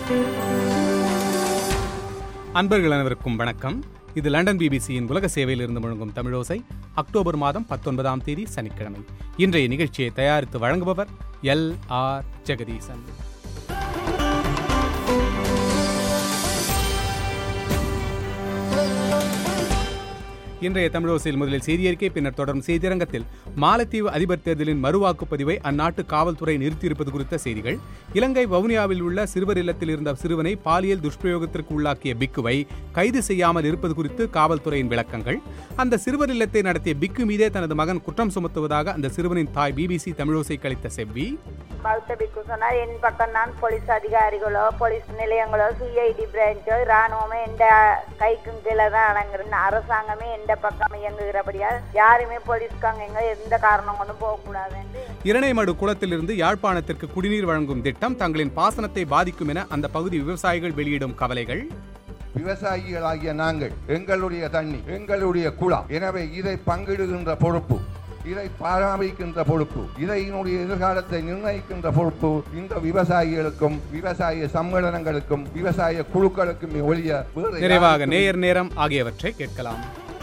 அன்பர்கள் அனைவருக்கும் வணக்கம் இது லண்டன் பிபிசியின் உலக சேவையில் இருந்து முழங்கும் தமிழோசை அக்டோபர் மாதம் பத்தொன்பதாம் தேதி சனிக்கிழமை இன்றைய நிகழ்ச்சியை தயாரித்து வழங்குபவர் எல் ஆர் ஜெகதீசன் இன்றைய தமிழோசையில் முதலில் செய்தியறிக்கை பின்னர் தொடரும் செய்தியரங்கத்தில் மாலத்தீவு அதிபர் தேர்தலின் மறுவாக்குப்பதிவை அந்நாட்டு காவல்துறை நிறுத்தியிருப்பது குறித்த செய்திகள் இலங்கை வவுனியாவில் உள்ள சிறுவர் இல்லத்தில் இருந்த சிறுவனை பாலியல் துஷ்பிரயோகத்திற்கு உள்ளாக்கிய பிக்குவை கைது செய்யாமல் இருப்பது குறித்து காவல்துறையின் விளக்கங்கள் அந்த சிறுவர் இல்லத்தை நடத்திய பிக்கு மீதே தனது மகன் குற்றம் சுமத்துவதாக அந்த சிறுவனின் தாய் பிபிசி தமிழோசை கழித்த செவ்வி பௌத்த பிக்கு சொன்னால் என் பக்கம் தான் போலீஸ் அதிகாரிகளோ போலீஸ் நிலையங்களோ சிஐடி பிரான்ச்சோ இராணுவமே எந்த கைக்கும் கீழே தான் அடங்குறேன் அரசாங்கமே எந்த பக்கம் இயங்குகிறபடியா யாருமே போலீஸ்காங்க எங்க எந்த காரணம் கொண்டும் போகக்கூடாதுன்னு இரணைமடு குளத்திலிருந்து யாழ்ப்பாணத்திற்கு குடிநீர் வழங்கும் திட்டம் தங்களின் பாசனத்தை பாதிக்கும் என அந்த பகுதி விவசாயிகள் வெளியிடும் கவலைகள் விவசாயிகளாகிய நாங்கள் எங்களுடைய தண்ணி எங்களுடைய குளம் எனவே இதை பங்கிடுகின்ற பொறுப்பு இதை பராமரிக்கின்ற பொறுப்பு இதையினுடைய எதிர்காலத்தை நிர்ணயிக்கின்ற பொறுப்பு இந்த விவசாயிகளுக்கும் விவசாய சம்மேளனங்களுக்கும் விவசாய குழுக்களுக்கும் ஒழிய வேறு நிறைவாக யாருக்கும் நேயர் நேரம் ஆகியவற்றை கேட்கலாம்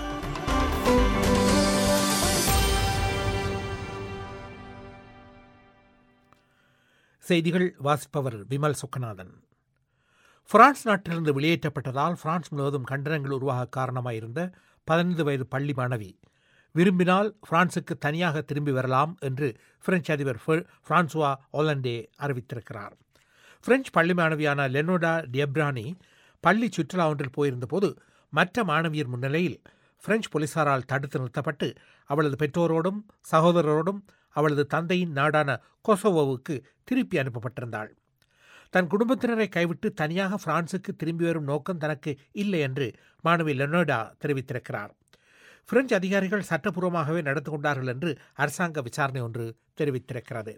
செய்திகள் வாசிப்பவர் விமல் சுக்கநாதன் பிரான்ஸ் நாட்டிலிருந்து வெளியேற்றப்பட்டதால் பிரான்ஸ் முழுவதும் கண்டனங்கள் உருவாக காரணமாயிருந்த பதினைந்து வயது பள்ளி மாணவி விரும்பினால் பிரான்சுக்கு தனியாக திரும்பி வரலாம் என்று பிரெஞ்சு அதிபர் ஃபெ- பிரான்சுவா ஒலண்டே அறிவித்திருக்கிறார் பிரெஞ்சு பள்ளி மாணவியான லெனோடா டியப்ரானி பள்ளி சுற்றுலா ஒன்றில் போயிருந்தபோது மற்ற மாணவியர் முன்னிலையில் பிரெஞ்சு போலீசாரால் தடுத்து நிறுத்தப்பட்டு அவளது பெற்றோரோடும் சகோதரரோடும் அவளது தந்தையின் நாடான கொசோவோவுக்கு திருப்பி அனுப்பப்பட்டிருந்தாள் தன் குடும்பத்தினரை கைவிட்டு தனியாக பிரான்சுக்கு திரும்பி வரும் நோக்கம் தனக்கு இல்லை என்று மாணவி லெனோடா தெரிவித்திருக்கிறார் பிரெஞ்சு அதிகாரிகள் சட்டப்பூர்வமாகவே நடந்து கொண்டார்கள் என்று அரசாங்க விசாரணை ஒன்று தெரிவித்திருக்கிறது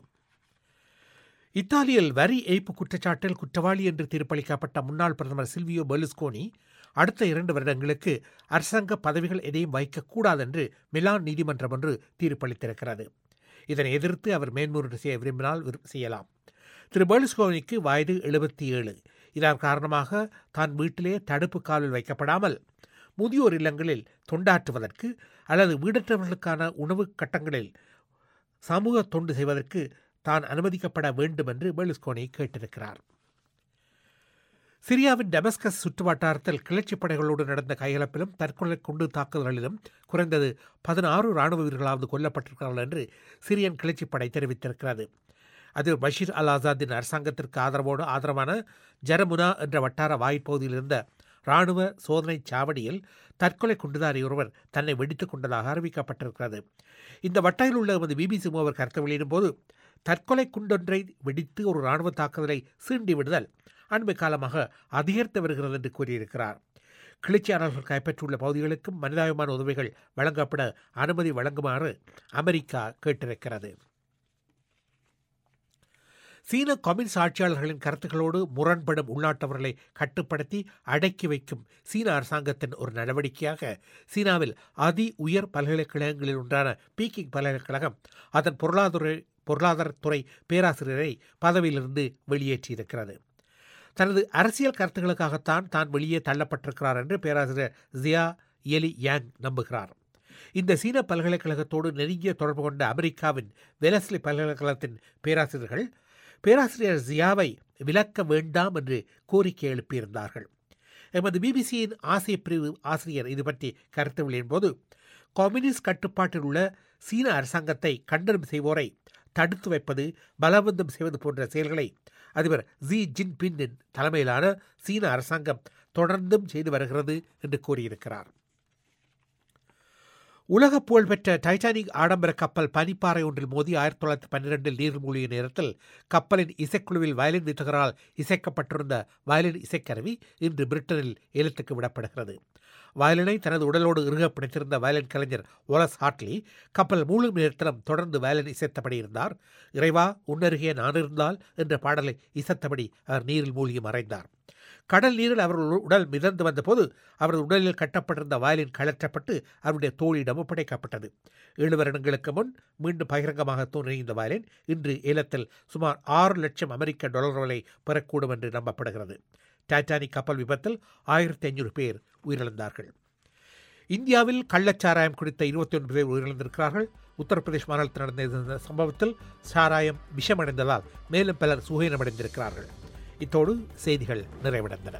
இத்தாலியில் வரி ஏய்ப்பு குற்றச்சாட்டில் குற்றவாளி என்று தீர்ப்பளிக்கப்பட்ட முன்னாள் பிரதமர் சில்வியோ பெர்லுஸ்கோனி அடுத்த இரண்டு வருடங்களுக்கு அரசாங்க பதவிகள் எதையும் வைக்கக்கூடாது என்று மிலான் நீதிமன்றம் ஒன்று தீர்ப்பளித்திருக்கிறது இதனை எதிர்த்து அவர் மேன்முறையீடு செய்ய விரும்பினால் விரு- செய்யலாம் திரு பெர்லுஸ்கோனிக்கு வயது எழுபத்தி ஏழு இதன் காரணமாக தான் வீட்டிலே தடுப்பு காவலில் வைக்கப்படாமல் முதியோர் இல்லங்களில் தொண்டாற்றுவதற்கு அல்லது வீடற்றவர்களுக்கான உணவு கட்டங்களில் சமூக தொண்டு செய்வதற்கு தான் அனுமதிக்கப்பட வேண்டும் என்று பெர்லுஸ்கோனி கேட்டிருக்கிறார் சிரியாவின் டெமஸ்கஸ் சுற்றுவட்டாரத்தில் கிளர்ச்சிப் படைகளோடு நடந்த கைகலப்பிலும் தற்கொலை குண்டு தாக்குதல்களிலும் குறைந்தது பதினாறு ராணுவ வீரர்களாவது கொல்லப்பட்டிருக்கிறார்கள் என்று சிரியன் கிளர்ச்சிப் படை தெரிவித்திருக்கிறது அது பஷீர் அல் ஆசாத்தின் அரசாங்கத்திற்கு ஆதரவோடு ஆதரவான ஜரமுனா என்ற வட்டார வாய்ப்பகுதியில் இருந்த ராணுவ சோதனை சாவடியில் தற்கொலை குண்டுதாரி ஒருவர் தன்னை வெடித்துக் கொண்டதாக அறிவிக்கப்பட்டிருக்கிறது இந்த வட்டாரில் உள்ள எமது பிபிசி மூவர் கருத்து வெளியிடும் போது தற்கொலை குண்டொன்றை வெடித்து ஒரு இராணுவ தாக்குதலை சீண்டி விடுதல் அண்மை காலமாக அதிகரித்து வருகிறது என்று கூறியிருக்கிறார் கிளர்ச்சியாளர்கள் கைப்பற்றியுள்ள பகுதிகளுக்கும் மனிதாபிமான உதவிகள் வழங்கப்பட அனுமதி வழங்குமாறு அமெரிக்கா கேட்டிருக்கிறது சீன கம்யூனிஸ்ட் ஆட்சியாளர்களின் கருத்துக்களோடு முரண்படும் உள்நாட்டவர்களை கட்டுப்படுத்தி அடக்கி வைக்கும் சீன அரசாங்கத்தின் ஒரு நடவடிக்கையாக சீனாவில் அதி உயர் பல்கலைக்கழகங்களில் ஒன்றான பீக்கிங் பல்கலைக்கழகம் அதன் பொருளாதார பொருளாதாரத்துறை பேராசிரியரை பதவியிலிருந்து வெளியேற்றியிருக்கிறது தனது அரசியல் கருத்துக்களுக்காகத்தான் தான் வெளியே தள்ளப்பட்டிருக்கிறார் என்று பேராசிரியர் ஜியா எலி யாங் நம்புகிறார் இந்த சீன பல்கலைக்கழகத்தோடு நெருங்கிய தொடர்பு கொண்ட அமெரிக்காவின் வெலஸ்லி பல்கலைக்கழகத்தின் பேராசிரியர்கள் பேராசிரியர் ஜியாவை விலக்க வேண்டாம் என்று கோரிக்கை எழுப்பியிருந்தார்கள் எமது பிபிசியின் ஆசிய பிரிவு ஆசிரியர் இது பற்றி கருத்து வெளியின் போது கம்யூனிஸ்ட் கட்டுப்பாட்டில் உள்ள சீன அரசாங்கத்தை கண்டனம் செய்வோரை தடுத்து வைப்பது பலவந்தம் செய்வது போன்ற செயல்களை அதிபர் ஜி ஜின்பின்னின் தலைமையிலான சீன அரசாங்கம் தொடர்ந்தும் செய்து வருகிறது என்று கூறியிருக்கிறார் உலக புகழ்பெற்ற டைட்டானிக் ஆடம்பர கப்பல் பனிப்பாறை ஒன்றில் மோதி ஆயிரத்தி தொள்ளாயிரத்தி பன்னிரெண்டில் நீர் மூழ்கிய நேரத்தில் கப்பலின் இசைக்குழுவில் வயலின் வித்தகரால் இசைக்கப்பட்டிருந்த வயலின் இசைக்கருவி இன்று பிரிட்டனில் ஏலத்துக்கு விடப்படுகிறது வயலினை தனது உடலோடு இறுக பிணைத்திருந்த வயலின் கலைஞர் ஒலஸ் ஹாட்லி கப்பல் மூழ்கும் நேரத்திலும் தொடர்ந்து வயலின் இசைத்தபடி இருந்தார் இறைவா உன்னருகே நான் இருந்தால் என்ற பாடலை இசைத்தபடி அவர் நீரில் மூழ்கி மறைந்தார் கடல் நீரில் அவர்கள் உடல் மிதந்து வந்தபோது அவரது உடலில் கட்டப்பட்டிருந்த வயலின் கழற்றப்பட்டு அவருடைய தோழியிடம் ஒப்படைக்கப்பட்டது ஏழு வருடங்களுக்கு முன் மீண்டும் பகிரங்கமாக தோன்றிய இந்த வயலின் இன்று ஏலத்தில் சுமார் ஆறு லட்சம் அமெரிக்க டாலர்களை பெறக்கூடும் என்று நம்பப்படுகிறது டைட்டானிக் கப்பல் விபத்தில் ஆயிரத்தி ஐநூறு பேர் உயிரிழந்தார்கள் இந்தியாவில் கள்ளச்சாராயம் குடித்த இருபத்தி ஒன்பது பேர் உயிரிழந்திருக்கிறார்கள் உத்தரப்பிரதேஷ் மாநிலத்தில் நடந்த இந்த சம்பவத்தில் சாராயம் விஷமடைந்ததால் மேலும் பலர் சுகீனமடைந்திருக்கிறார்கள் இத்தோடு செய்திகள் நிறைவடைந்தன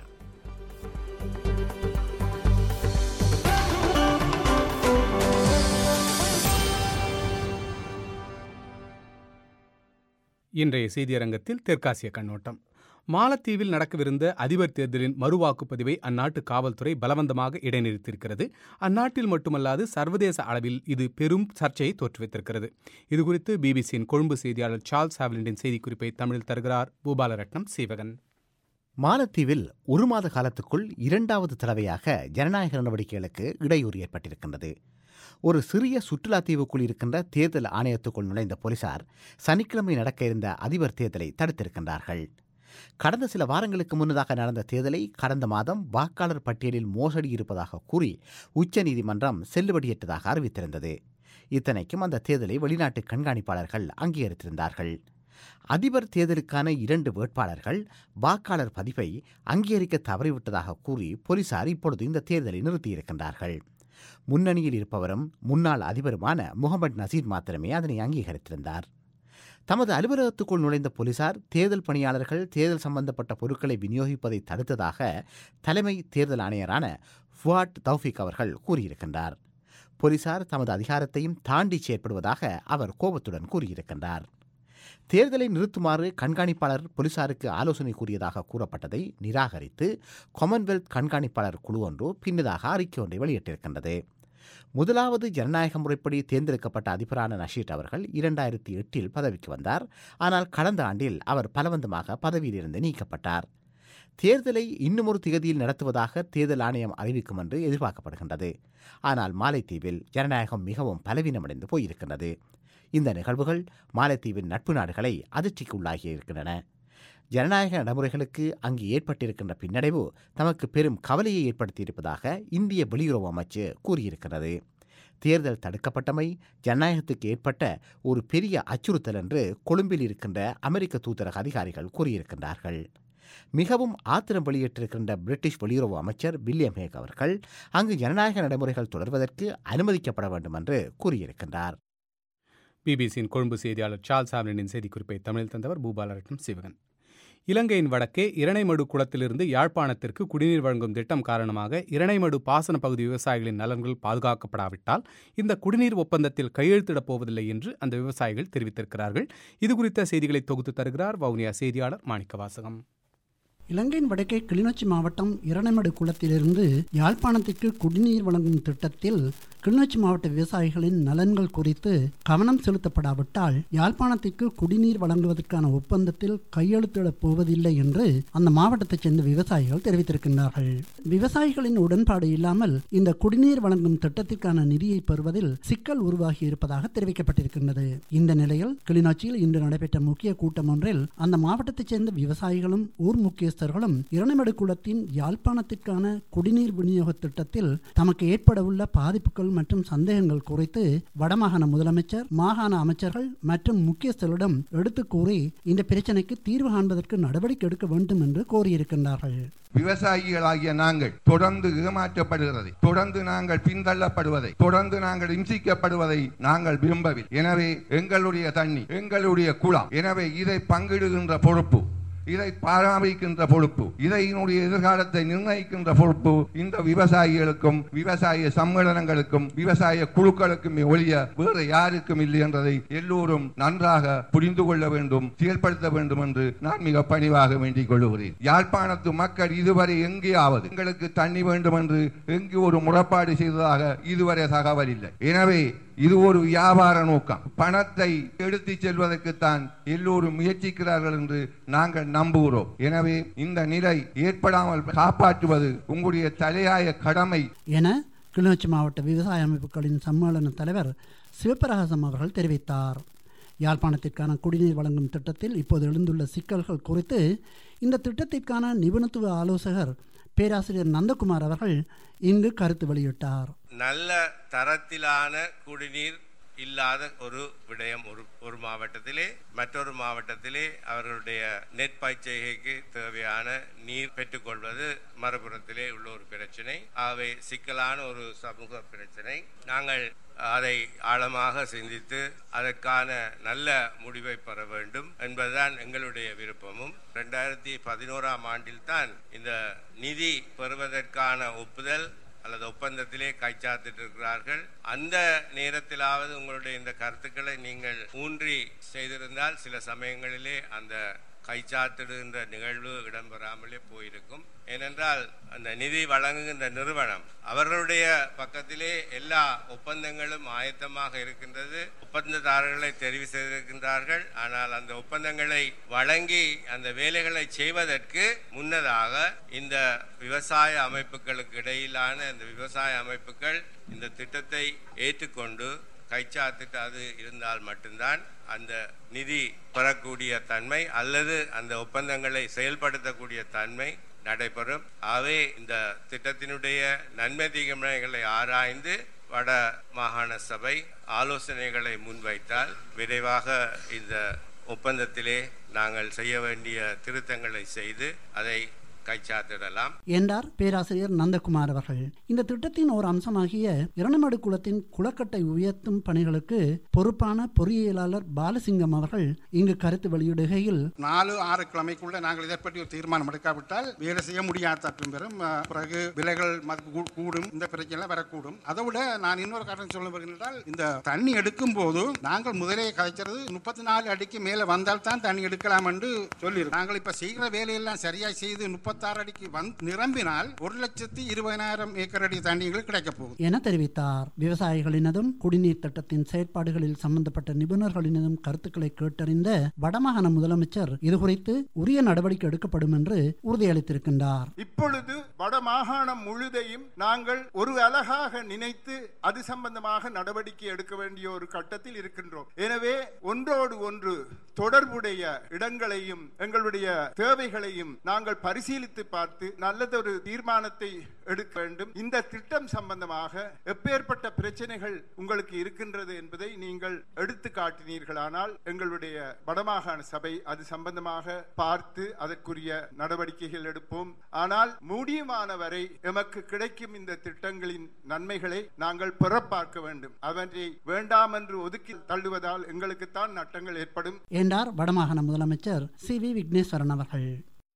இன்றைய செய்தியரங்கத்தில் தெற்காசிய கண்ணோட்டம் மாலத்தீவில் நடக்கவிருந்த அதிபர் தேர்தலின் மறுவாக்குப்பதிவை அந்நாட்டு காவல்துறை பலவந்தமாக இடைநிறுத்தியிருக்கிறது அந்நாட்டில் மட்டுமல்லாது சர்வதேச அளவில் இது பெரும் சர்ச்சையை தோற்றுவித்திருக்கிறது இதுகுறித்து பிபிசியின் கொழும்பு செய்தியாளர் சார்ல்ஸ் ஹாவ்லிண்டின் செய்திக்குறிப்பை தமிழில் தருகிறார் பூபாலரட்னம் சீவகன் மாலத்தீவில் ஒரு மாத காலத்துக்குள் இரண்டாவது தடவையாக ஜனநாயக நடவடிக்கைகளுக்கு இடையூறு ஏற்பட்டிருக்கின்றது ஒரு சிறிய சுற்றுலா தீவுக்குள் இருக்கின்ற தேர்தல் ஆணையத்துக்குள் நுழைந்த போலீசார் சனிக்கிழமை நடக்க இருந்த அதிபர் தேர்தலை தடுத்திருக்கின்றார்கள் கடந்த சில வாரங்களுக்கு முன்னதாக நடந்த தேர்தலை கடந்த மாதம் வாக்காளர் பட்டியலில் மோசடி இருப்பதாக கூறி உச்சநீதிமன்றம் செல்லுபடியற்றதாக அறிவித்திருந்தது இத்தனைக்கும் அந்த தேர்தலை வெளிநாட்டு கண்காணிப்பாளர்கள் அங்கீகரித்திருந்தார்கள் அதிபர் தேர்தலுக்கான இரண்டு வேட்பாளர்கள் வாக்காளர் பதிவை அங்கீகரிக்க தவறிவிட்டதாக கூறி போலீசார் இப்பொழுது இந்த தேர்தலை நிறுத்தியிருக்கின்றார்கள் முன்னணியில் இருப்பவரும் முன்னாள் அதிபருமான முகமது நசீர் மாத்திரமே அதனை அங்கீகரித்திருந்தார் தமது அலுவலகத்துக்குள் நுழைந்த போலீசார் தேர்தல் பணியாளர்கள் தேர்தல் சம்பந்தப்பட்ட பொருட்களை விநியோகிப்பதை தடுத்ததாக தலைமை தேர்தல் ஆணையரான ஃபுவாட் தௌஃபிக் அவர்கள் கூறியிருக்கின்றார் போலீசார் தமது அதிகாரத்தையும் தாண்டி செயற்படுவதாக அவர் கோபத்துடன் கூறியிருக்கின்றார் தேர்தலை நிறுத்துமாறு கண்காணிப்பாளர் போலீசாருக்கு ஆலோசனை கூறியதாக கூறப்பட்டதை நிராகரித்து காமன்வெல்த் கண்காணிப்பாளர் குழு ஒன்று பின்னதாக அறிக்கை ஒன்றை வெளியிட்டிருக்கின்றது முதலாவது ஜனநாயக முறைப்படி தேர்ந்தெடுக்கப்பட்ட அதிபரான நஷீத் அவர்கள் இரண்டாயிரத்தி எட்டில் பதவிக்கு வந்தார் ஆனால் கடந்த ஆண்டில் அவர் பலவந்தமாக பதவியிலிருந்து நீக்கப்பட்டார் தேர்தலை இன்னுமொரு திகதியில் நடத்துவதாக தேர்தல் ஆணையம் அறிவிக்கும் என்று எதிர்பார்க்கப்படுகின்றது ஆனால் மாலைத்தீவில் ஜனநாயகம் மிகவும் பலவீனமடைந்து போயிருக்கின்றது இந்த நிகழ்வுகள் மாலத்தீவின் நட்பு நாடுகளை அதிர்ச்சிக்கு உள்ளாகியிருக்கின்றன ஜனநாயக நடைமுறைகளுக்கு அங்கு ஏற்பட்டிருக்கின்ற பின்னடைவு தமக்கு பெரும் கவலையை ஏற்படுத்தியிருப்பதாக இந்திய வெளியுறவு அமைச்சு கூறியிருக்கிறது தேர்தல் தடுக்கப்பட்டமை ஜனநாயகத்துக்கு ஏற்பட்ட ஒரு பெரிய அச்சுறுத்தல் என்று கொழும்பில் இருக்கின்ற அமெரிக்க தூதரக அதிகாரிகள் கூறியிருக்கின்றார்கள் மிகவும் ஆத்திரம் வெளியிட்டிருக்கின்ற பிரிட்டிஷ் வெளியுறவு அமைச்சர் வில்லியம் ஹேக் அவர்கள் அங்கு ஜனநாயக நடைமுறைகள் தொடர்வதற்கு அனுமதிக்கப்பட வேண்டும் என்று கூறியிருக்கின்றார் பிபிசியின் கொழும்பு செய்தியாளர் சார்ல்ஸ் ஹாவ்லினின் செய்திக்குறிப்பை தமிழில் தந்தவர் பூபாலரட்னம் சிவகன் இலங்கையின் வடக்கே இரணைமடு குளத்திலிருந்து யாழ்ப்பாணத்திற்கு குடிநீர் வழங்கும் திட்டம் காரணமாக இரணைமடு பாசன பகுதி விவசாயிகளின் நலன்கள் பாதுகாக்கப்படாவிட்டால் இந்த குடிநீர் ஒப்பந்தத்தில் கையெழுத்திடப் போவதில்லை என்று அந்த விவசாயிகள் தெரிவித்திருக்கிறார்கள் இதுகுறித்த செய்திகளை தொகுத்து தருகிறார் வவுனியா செய்தியாளர் மாணிக்கவாசகம் இலங்கையின் வடக்கே கிளிநொச்சி மாவட்டம் இரணைமடு குளத்திலிருந்து யாழ்ப்பாணத்திற்கு குடிநீர் வழங்கும் திட்டத்தில் கிளிநொச்சி மாவட்ட விவசாயிகளின் நலன்கள் குறித்து கவனம் செலுத்தப்படாவிட்டால் யாழ்ப்பாணத்திற்கு குடிநீர் வழங்குவதற்கான ஒப்பந்தத்தில் கையெழுத்திடப் போவதில்லை என்று அந்த மாவட்டத்தைச் சேர்ந்த விவசாயிகள் தெரிவித்திருக்கின்றார்கள் விவசாயிகளின் உடன்பாடு இல்லாமல் இந்த குடிநீர் வழங்கும் திட்டத்திற்கான நிதியை பெறுவதில் சிக்கல் உருவாகி இருப்பதாக தெரிவிக்கப்பட்டிருக்கின்றது இந்த நிலையில் கிளிநொச்சியில் இன்று நடைபெற்ற முக்கிய கூட்டம் ஒன்றில் அந்த மாவட்டத்தைச் சேர்ந்த விவசாயிகளும் ஊர் முக்கியஸ்தர்களும் இரணைமடு குளத்தின் யாழ்ப்பாணத்திற்கான குடிநீர் விநியோக திட்டத்தில் தமக்கு ஏற்படவுள்ள பாதிப்புகள் மற்றும் சந்தேகங்கள் குறித்து வடமாகாண முதலமைச்சர் மாகாண அமைச்சர்கள் மற்றும் முக்கியஸ்தர்களிடம் எடுத்து கூறி இந்த பிரச்சனைக்கு தீர்வு காண்பதற்கு நடவடிக்கை எடுக்க வேண்டும் என்று கோரியிருக்கின்றார்கள் விவசாயிகளாகிய நாங்கள் தொடர்ந்து ஏமாற்றப்படுகிறதை தொடர்ந்து நாங்கள் பின்தள்ளப்படுவதை தொடர்ந்து நாங்கள் இம்சிக்கப்படுவதை நாங்கள் விரும்பவில்லை எனவே எங்களுடைய தண்ணி எங்களுடைய குளம் எனவே இதை பங்கிடுகின்ற பொறுப்பு இதை பராமரிக்கின்ற பொறுப்பு இதையினுடைய எதிர்காலத்தை நிர்ணயிக்கின்ற பொறுப்பு இந்த விவசாயிகளுக்கும் விவசாய சம்மேளனங்களுக்கும் விவசாய குழுக்களுக்கும் ஒழிய வேறு யாருக்கும் இல்லை என்றதை எல்லோரும் நன்றாக புரிந்து கொள்ள வேண்டும் செயல்படுத்த வேண்டும் என்று நான் மிக பணிவாக வேண்டிக் கொள்கிறேன் யாழ்ப்பாணத்து மக்கள் இதுவரை எங்கேயாவது எங்களுக்கு தண்ணி வேண்டும் என்று எங்கு ஒரு முறைப்பாடு செய்ததாக இதுவரை தகவல் இல்லை எனவே இது ஒரு வியாபார நோக்கம் பணத்தை எடுத்துச் செல்வதற்குத்தான் எல்லோரும் முயற்சிக்கிறார்கள் என்று நாங்கள் நம்புகிறோம் எனவே இந்த நிலை ஏற்படாமல் காப்பாற்றுவது உங்களுடைய தலையாய கடமை என கிளிநொச்சி மாவட்ட விவசாய அமைப்புகளின் சம்மேளன தலைவர் சிவபிரகாசம் அவர்கள் தெரிவித்தார் யாழ்ப்பாணத்திற்கான குடிநீர் வழங்கும் திட்டத்தில் இப்போது எழுந்துள்ள சிக்கல்கள் குறித்து இந்த திட்டத்திற்கான நிபுணத்துவ ஆலோசகர் பேராசிரியர் நந்தகுமார் அவர்கள் இங்கு கருத்து வெளியிட்டார் நல்ல தரத்திலான குடிநீர் இல்லாத ஒரு விடயம் ஒரு ஒரு மாவட்டத்திலே மற்றொரு மாவட்டத்திலே அவர்களுடைய நெற்பயிற்சிகைக்கு தேவையான நீர் பெற்றுக்கொள்வது மறுபுறத்திலே உள்ள ஒரு பிரச்சனை ஆகவே சிக்கலான ஒரு சமூக பிரச்சனை நாங்கள் அதை ஆழமாக சிந்தித்து அதற்கான நல்ல முடிவை பெற வேண்டும் என்பதுதான் எங்களுடைய விருப்பமும் ரெண்டாயிரத்தி பதினோராம் ஆண்டில் தான் இந்த நிதி பெறுவதற்கான ஒப்புதல் அல்லது ஒப்பந்தத்திலே கைச்சாத்திட்டு இருக்கிறார்கள் அந்த நேரத்திலாவது உங்களுடைய இந்த கருத்துக்களை நீங்கள் ஊன்றி செய்திருந்தால் சில சமயங்களிலே அந்த கைச்சாத்திடுகின்ற நிகழ்வு இடம்பெறாமலே போயிருக்கும் ஏனென்றால் அந்த நிதி வழங்குகின்ற நிறுவனம் அவர்களுடைய பக்கத்திலே எல்லா ஒப்பந்தங்களும் ஆயத்தமாக இருக்கின்றது ஒப்பந்ததாரர்களை தெரிவு செய்திருக்கின்றார்கள் ஆனால் அந்த ஒப்பந்தங்களை வழங்கி அந்த வேலைகளை செய்வதற்கு முன்னதாக இந்த விவசாய அமைப்புகளுக்கு இடையிலான இந்த விவசாய அமைப்புகள் இந்த திட்டத்தை ஏற்றுக்கொண்டு கைச்சாத்திட்டு அது இருந்தால் மட்டும்தான் அந்த நிதி பெறக்கூடிய தன்மை அல்லது அந்த ஒப்பந்தங்களை செயல்படுத்தக்கூடிய தன்மை நடைபெறும் ஆகவே இந்த திட்டத்தினுடைய நன்மை தீமைகளை ஆராய்ந்து வட மாகாண சபை ஆலோசனைகளை முன்வைத்தால் விரைவாக இந்த ஒப்பந்தத்திலே நாங்கள் செய்ய வேண்டிய திருத்தங்களை செய்து அதை கைச்சாத்திடலாம் என்றார் பேராசிரியர் நந்தகுமார் அவர்கள் இந்த திட்டத்தின் ஒரு அம்சமாகிய இரண்டமடு குளத்தின் குளக்கட்டை உயர்த்தும் பணிகளுக்கு பொறுப்பான பொறியியலாளர் பாலசிங்கம் அவர்கள் இங்கு கருத்து வெளியிடுகையில் நாலு ஆறு கிழமைக்குள்ள நாங்கள் இதை பற்றி ஒரு தீர்மானம் எடுக்காவிட்டால் வேலை செய்ய முடியாத தற்றும் பெறும் அஹ், பிறகு விலைகள் மதிப்பு கூ- கூடும் இந்த பிரச்சனை வரக்கூடும் அதை விட நான் இன்னொரு காரணம் சொல்ல வருகின்றால் இந்த தண்ணி எடுக்கும் போது நாங்கள் முதலே கதைச்சது முப்பத்தி நாலு அடிக்கு மேலே வந்தால் தான் தண்ணி எடுக்கலாம் என்று சொல்லியிருக்கோம் நாங்கள் இப்ப செய்கிற வேலையெல்லாம் சரியாய் செய்து முப்பத்தாறு அடிக்கு வந்து நிரம்பினால் ஒரு லட்சத்தி இருபதாயிரம் ஏக்கர் அடி தண்ணிகள் கிடைக்க போகுது என தெரிவித்தார் விவசாயிகளினதும் குடிநீர் திட்டத்தின் செயற்பாடுகளில் சம்பந்தப்பட்ட நிபுணர்களினதும் கருத்துக்களை கேட்டறிந்த வடமாகாண முதலமைச்சர் இதுகுறித்து உரிய நடவடிக்கை எடுக்கப்படும் என்று உறுதியளித்திருக்கின்றார் இப்பொழுது வடமாகாணம் முழுதையும் நாங்கள் ஒரு அழகாக நினைத்து அது சம்பந்தமாக நடவடிக்கை எடுக்க வேண்டிய ஒரு கட்டத்தில் இருக்கின்றோம் எனவே ஒன்றோடு ஒன்று தொடர்புடைய இடங்களையும் எங்களுடைய தேவைகளையும் நாங்கள் பரிசீலித்து பார்த்து நல்லதொரு தீர்மானத்தை எடுக்க வேண்டும் இந்த திட்டம் சம்பந்தமாக எப்பேற்பட்ட பிரச்சனைகள் உங்களுக்கு இருக்கின்றது என்பதை நீங்கள் எடுத்து காட்டினீர்களானால் எங்களுடைய வடமாகாண சபை அது சம்பந்தமாக பார்த்து அதற்குரிய நடவடிக்கைகள் எடுப்போம் ஆனால் முடியுமான வரை எமக்கு கிடைக்கும் இந்த திட்டங்களின் நன்மைகளை நாங்கள் பெற பார்க்க வேண்டும் அவற்றை வேண்டாம் என்று ஒதுக்கி தள்ளுவதால் எங்களுக்குத்தான் நட்டங்கள் ஏற்படும் என்றார் வடமாகாண முதலமைச்சர் சி வி விக்னேஸ்வரன் அவர்கள்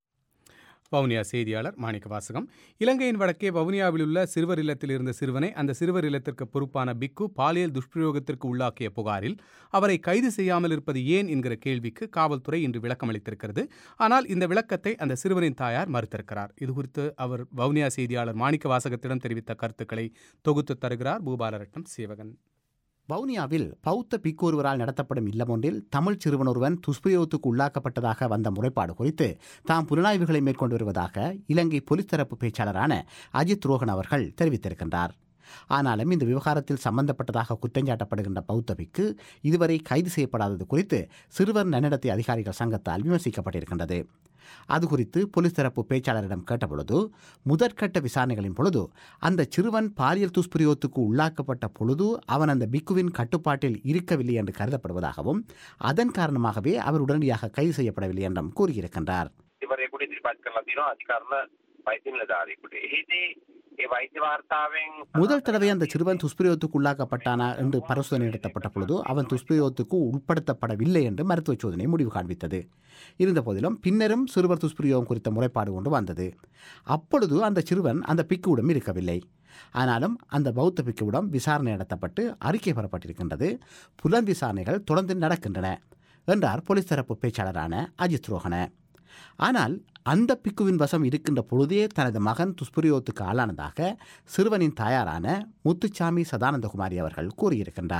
வவுனியா செய்தியாளர் மாணிக்க வாசகம் இலங்கையின் வடக்கே வவுனியாவில் உள்ள சிறுவர் இல்லத்தில் இருந்த சிறுவனை அந்த சிறுவர் இல்லத்திற்கு பொறுப்பான பிக்கு பாலியல் துஷ்பிரயோகத்திற்கு உள்ளாக்கிய புகாரில் அவரை கைது செய்யாமல் இருப்பது ஏன் என்கிற கேள்விக்கு காவல்துறை இன்று விளக்கம் அளித்திருக்கிறது ஆனால் இந்த விளக்கத்தை அந்த சிறுவனின் தாயார் மறுத்திருக்கிறார் இதுகுறித்து அவர் வவுனியா செய்தியாளர் மாணிக்க வாசகத்திடம் தெரிவித்த கருத்துக்களை தொகுத்து தருகிறார் பூபாலரட்னம் சேவகன் வவுனியாவில் பௌத்த பிக்கு ஒருவரால் நடத்தப்படும் இல்லம் ஒன்றில் தமிழ் சிறுவன் ஒருவன் துஷ்பிரயோகத்துக்கு உள்ளாக்கப்பட்டதாக வந்த முறைப்பாடு குறித்து தாம் புலனாய்வுகளை மேற்கொண்டு வருவதாக இலங்கை போலீஸ் தரப்பு பேச்சாளரான அஜித் ரோஹன் அவர்கள் தெரிவித்திருக்கின்றார் ஆனாலும் இந்த விவகாரத்தில் சம்பந்தப்பட்டதாக குற்றஞ்சாட்டப்படுகின்ற பௌத்த பிக்கு இதுவரை கைது செய்யப்படாதது குறித்து சிறுவர் நன்னடத்தை அதிகாரிகள் சங்கத்தால் விமர்சிக்கப்பட்டிருக்கின்றது அது குறித்து போலீஸ் தரப்பு பேச்சாளரிடம் கேட்டபொழுது முதற்கட்ட விசாரணைகளின் பொழுது அந்த சிறுவன் பாலியல் துஷ்பிரயோகத்துக்கு உள்ளாக்கப்பட்ட பொழுது அவன் அந்த பிக்குவின் கட்டுப்பாட்டில் இருக்கவில்லை என்று கருதப்படுவதாகவும் அதன் காரணமாகவே அவர் உடனடியாக கைது செய்யப்படவில்லை என்றும் கூறியிருக்கின்றார் ඉවරෙකුට ඉදිරිපත් කරලා තියෙනවා අධිකරණ වෛද්‍ය නිලධාරියෙකුට. එහිදී ඒ වෛද්‍ය වාර්තාවෙන් முதல் தடவை அந்த சிறுவன் துஷ்பிரயோகத்துக்கு உள்ளாக்கப்பட்டானா என்று பரிசோதனை நடத்தப்பட்ட பொழுது அவன் துஷ்பிரயோகத்துக்கு உட்படுத்தப்படவில்லை என்று மருத்துவ சோதனை முடிவு காண்பித்தது இருந்த போதிலும் பின்னரும் சிறுவர் துஷ்பிரயோகம் குறித்த முறைப்பாடு கொண்டு வந்தது அப்பொழுது அந்த சிறுவன் அந்த பிக்குவிடம் இருக்கவில்லை ஆனாலும் அந்த பௌத்த பிக்குவிடம் விசாரணை நடத்தப்பட்டு அறிக்கை பெறப்பட்டிருக்கின்றது புலன் விசாரணைகள் தொடர்ந்து நடக்கின்றன என்றார் போலீஸ் தரப்பு பேச்சாளரான அஜித் ரோஹன ஆனால் அந்த பிக்குவின் வசம் இருக்கின்ற பொழுதே தனது மகன் துஷ்பிரயோகத்துக்கு ஆளானதாக சிறுவனின் தாயாரான முத்துச்சாமி சதானந்தகுமாரி அவர்கள் கூறியிருக்கின்றார்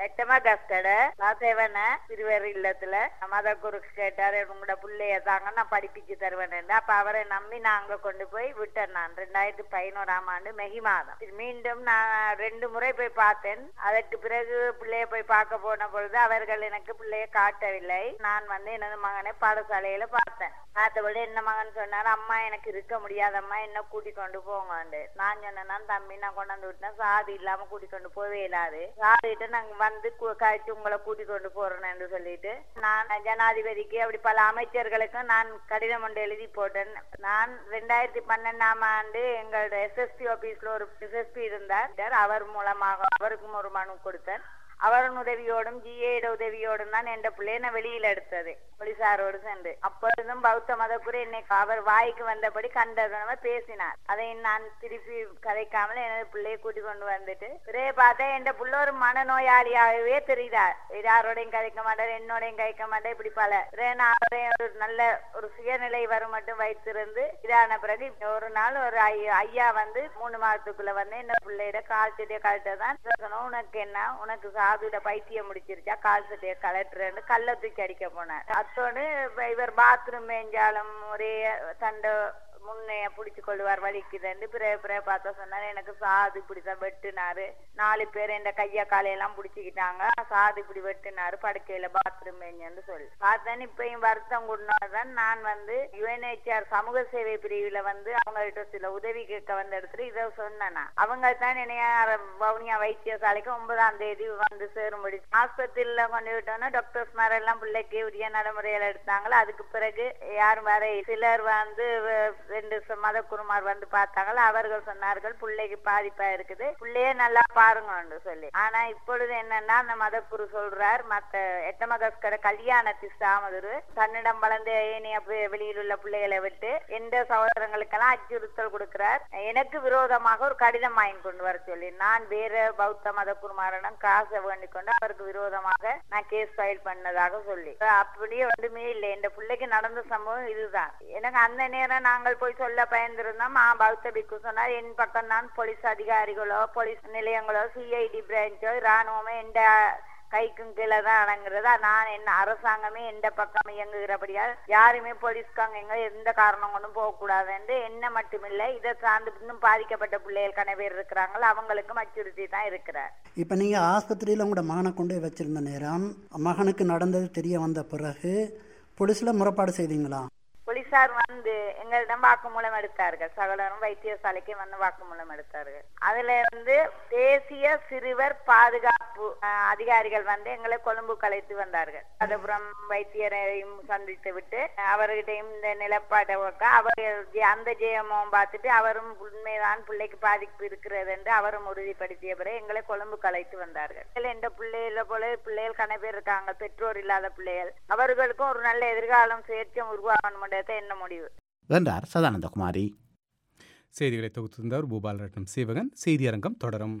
எட்டமா கஸ்கட சாத்தேவன சிறுவர் இல்லத்துல மத குரு கேட்டாரு உங்களோட பிள்ளைய தாங்க நான் படிப்பிச்சு தருவேன் அப்ப அவரை நம்பி நான் அங்க கொண்டு போய் விட்டேன் நான் ரெண்டாயிரத்தி பதினோராம் ஆண்டு மெகி மாதம் இது மீண்டும் நான் ரெண்டு முறை போய் பார்த்தேன் அதற்கு பிறகு பிள்ளைய போய் பார்க்க போன பொழுது அவர்கள் எனக்கு பிள்ளைய காட்டவில்லை நான் வந்து எனது மகனை பாடசாலையில பார்த்தேன் பார்த்தபடி என்ன மகன் சொன்னாரு அம்மா எனக்கு இருக்க முடியாதம்மா என்ன கூட்டி கொண்டு போங்கண்டு நான் சொன்னேன்னா தம்பி நான் கொண்டாந்து விட்டேன் சாதி இல்லாம கூட்டி கொண்டு போவே இல்லாது சாதிட்டு நாங்க வந்து கு- கழிச்சு உங்களை கூட்டி கொண்டு போறேன்னு சொல்லிட்டு நான் ஜனாதிபதிக்கு அப்படி பல அமைச்சர்களுக்கும் நான் கடிதம் ஒன்று எழுதி போட்டேன் நான் ரெண்டாயிரத்தி பன்னெண்டாம் ஆண்டு எங்களோட எஸ்எஸ்பி ஆபீஸ்ல ஒரு எஸ்எஸ்பி இருந்தார் அவர் மூலமாக அவருக்கும் ஒரு மனு கொடுத்தேன் அவரின் உதவியோடும் ஜிஏட உதவியோடும் தான் என் பிள்ளைய நான் வெளியில எடுத்தது போலீசாரோடு சென்று அப்பொழுதும் பௌத்த மதக்குரு என்னை அவர் வாய்க்கு வந்தபடி கண்டதனமா பேசினார் அதை நான் திருப்பி கதைக்காமல் எனது பிள்ளையை கூட்டி கொண்டு வந்துட்டு பிறகு பார்த்தா என் புள்ள ஒரு மனநோயாளியாகவே தெரியுதார் யாரோடையும் கதைக்க மாட்டார் என்னோடையும் கதைக்க மாட்டார் இப்படி பல பிறகு நான் அவரை ஒரு நல்ல ஒரு சுயநிலை வரும் மட்டும் வைத்திருந்து இதான பிறகு ஒரு நாள் ஒரு ஐயா- ஐயா வந்து மூணு மாதத்துக்குள்ள வந்து என்ன பிள்ளையிட கால் சட்டையை கழட்டதான் சொன்னோம் உனக்கு என்ன உனக்கு சாதுட பைத்தியம் முடிச்சிருச்சா கால் சட்டையை கலட்டுறேன்னு கல்ல தூக்கி அடிக்க போனார் அத்தோடு இவர் பாத்ரூம் மேஞ்சாலும் ஒரே தண்டை முன்னைய புடிச்சு கொள்வார் வலிக்குதுன்னு பிறகு பிறகு பார்த்தா சொன்னாரு எனக்கு சாது இப்படிதான் வெட்டுனாரு நாலு பேர் இந்த கைய காலையெல்லாம் புடிச்சுக்கிட்டாங்க சாது இப்படி வெட்டுனாரு படுக்கையில பாத்ரூம் மேஞ்சன்னு சொல்லி பார்த்தேன் இப்பயும் வருத்தம் கொண்டாதான் நான் வந்து யுஎன்ஹெச்ஆர் சமூக சேவை பிரிவுல வந்து அவங்கள்ட்ட சில உதவி கேட்க வந்த இடத்துல இதை சொன்னேன் அவங்க தான் என்னைய வவுனியா வைத்தியசாலைக்கு ஒன்பதாம் தேதி வந்து சேரும்படி ஆஸ்பத்திரியில கொண்டு விட்டோன்னா டாக்டர்ஸ் மாதிரி எல்லாம் பிள்ளைக்கு உரிய நடைமுறையில எடுத்தாங்களா அதுக்கு பிறகு யாரும் வர சிலர் வந்து வ- ரெண்டு ச- மதக்குருமார் வந்து பார்த்தாங்களா அவர்கள் சொன்னார்கள் பிள்ளைக்கு பாதிப்பா இருக்குது பிள்ளைய நல்லா பாருங்கன்னு சொல்லி ஆனா இப்பொழுது என்னன்னா அந்த மதக்குரு சொல்றார் மத்த எட்டமகஸ்கர கல்யாணத்தி சாமதுரு தன்னிடம் வளர்ந்த ஏனைய பி- வெளியில் உள்ள பிள்ளைகளை விட்டு எந்த சகோதரங்களுக்கெல்லாம் அச்சுறுத்தல் கொடுக்கிறார் எனக்கு விரோதமாக ஒரு கடிதம் வாங்கி கொண்டு வர சொல்லி நான் வேற பௌத்த மதக்குருமாரிடம் காசை வேண்டிக் கொண்டு அவருக்கு விரோதமாக நான் கேஸ் ஃபைல் பண்ணதாக சொல்லி அப்படியே ஒன்றுமே இல்லை இந்த பிள்ளைக்கு நடந்த சம்பவம் இதுதான் எனக்கு அந்த நேரம் நாங்கள் போய் சொல்ல பயந்திருந்தோம் ஆ பௌத்த பிக்கு சொன்னார் என் பக்கம் தான் போலீஸ் அதிகாரிகளோ போலீஸ் நிலையங்களோ சிஐடி பிரான்ச்சோ ராணுவமோ எந்த கைக்கும் கீழே தான் அடங்குறது நான் என்ன அரசாங்கமே எந்த பக்கம் இயங்குகிறபடியா யாருமே போலீஸ்காங்க எங்க எந்த காரணம் கொண்டும் போக கூடாதுன்னு என்ன மட்டுமில்லை இதை சார்ந்து இன்னும் பாதிக்கப்பட்ட பிள்ளைகள் கன பேர் இருக்கிறாங்களோ அவங்களுக்கும் அச்சுறுத்தி தான் இருக்கிறார் இப்போ நீங்கள் ஆஸ்பத்திரியில் உங்களோட மகனை கொண்டு போய் வச்சிருந்த நேரம் மகனுக்கு நடந்தது தெரிய வந்த பிறகு போலீஸில் முறைப்பாடு செய்தீங்களா போலீசார் வந்து எங்களிடம் வாக்குமூலம் எடுத்தார்கள் சகலரும் வைத்தியசாலைக்கு வந்து வாக்குமூலம் எடுத்தார்கள் அதுல இருந்து தேசிய சிறுவர் பாதுகாப்பு அஹ், அதிகாரிகள் வந்து எங்களை கொழும்பு கலைத்து வந்தார்கள் அதுபுறம் வைத்தியரையும் சந்தித்து விட்டு அவர்கிட்டையும் இந்த நிலப்பாட்டை வைக்க அவர் ஜெ- அந்த ஜெயமும் பார்த்துட்டு அவரும் உண்மைதான் பிள்ளைக்கு பாதிப்பு இருக்கிறது என்று அவரும் உறுதிப்படுத்திய பிறகு எங்களை கொழும்பு கலைத்து வந்தார்கள் இதுல இந்த பிள்ளைகள போல பிள்ளைகள் கன பேர் இருக்காங்க பெற்றோர் இல்லாத பிள்ளைகள் அவர்களுக்கும் ஒரு நல்ல எதிர்காலம் சேர்த்தும் உருவாகணும் என்ன முடிவு என்றார் சதானந்தகுமாரி செய்திகளை தொகுத்திருந்தவர் பூபால் ரத்னம் சீவகன் செய்தியரங்கம் தொடரும்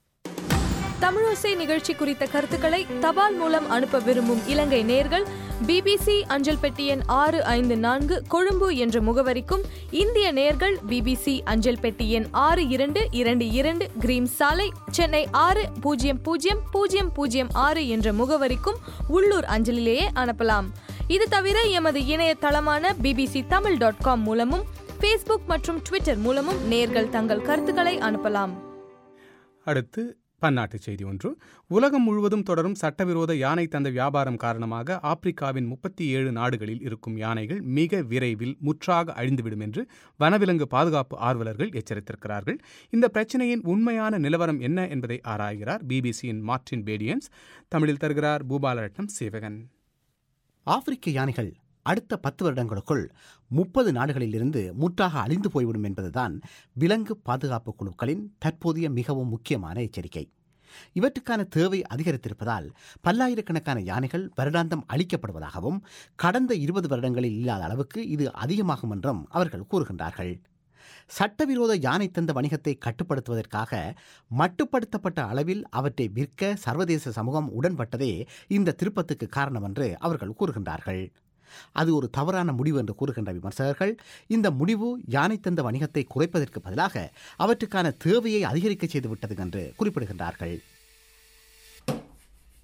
தமிழோசை நிகழ்ச்சி குறித்த கருத்துக்களை தபால் மூலம் அனுப்ப விரும்பும் இலங்கை நேர்கள் பிபிசி அஞ்சல் பெட்டி எண் ஆறு ஐந்து நான்கு கொழும்பு என்ற முகவரிக்கும் இந்திய நேர்கள் பிபிசி அஞ்சல் பெட்டி எண் ஆறு இரண்டு இரண்டு இரண்டு கிரீம் சாலை சென்னை ஆறு பூஜ்ஜியம் பூஜ்ஜியம் பூஜ்ஜியம் பூஜ்ஜியம் ஆறு என்ற முகவரிக்கும் உள்ளூர் அஞ்சலிலேயே அனுப்பலாம் இது தவிர எமது இணையதளமான பிபிசி தமிழ் டாட் காம் மூலமும் ஃபேஸ்புக் மற்றும் ட்விட்டர் மூலமும் நேர்கள் தங்கள் கருத்துக்களை அனுப்பலாம் அடுத்து பன்னாட்டு செய்தி ஒன்று உலகம் முழுவதும் தொடரும் சட்டவிரோத யானை தந்த வியாபாரம் காரணமாக ஆப்பிரிக்காவின் முப்பத்தி ஏழு நாடுகளில் இருக்கும் யானைகள் மிக விரைவில் முற்றாக அழிந்துவிடும் என்று வனவிலங்கு பாதுகாப்பு ஆர்வலர்கள் எச்சரித்திருக்கிறார்கள் இந்த பிரச்சனையின் உண்மையான நிலவரம் என்ன என்பதை ஆராய்கிறார் பிபிசியின் மார்டின் பேடியன்ஸ் தமிழில் தருகிறார் பூபாலரட்னம் சேவகன் ஆப்பிரிக்க யானைகள் அடுத்த பத்து வருடங்களுக்குள் முப்பது நாடுகளிலிருந்து முற்றாக அழிந்து போய்விடும் என்பதுதான் விலங்கு பாதுகாப்பு குழுக்களின் தற்போதைய மிகவும் முக்கியமான எச்சரிக்கை இவற்றுக்கான தேவை அதிகரித்திருப்பதால் பல்லாயிரக்கணக்கான யானைகள் வருடாந்தம் அழிக்கப்படுவதாகவும் கடந்த இருபது வருடங்களில் இல்லாத அளவுக்கு இது அதிகமாகும் என்றும் அவர்கள் கூறுகின்றார்கள் சட்டவிரோத யானை தந்த வணிகத்தை கட்டுப்படுத்துவதற்காக மட்டுப்படுத்தப்பட்ட அளவில் அவற்றை விற்க சர்வதேச சமூகம் உடன்பட்டதே இந்த திருப்பத்துக்கு காரணம் என்று அவர்கள் கூறுகின்றார்கள் அது ஒரு தவறான முடிவு என்று கூறுகின்ற விமர்சகர்கள் இந்த முடிவு யானை தந்த வணிகத்தை குறைப்பதற்கு பதிலாக அவற்றுக்கான தேவையை அதிகரிக்க செய்துவிட்டது என்று குறிப்பிடுகின்றார்கள்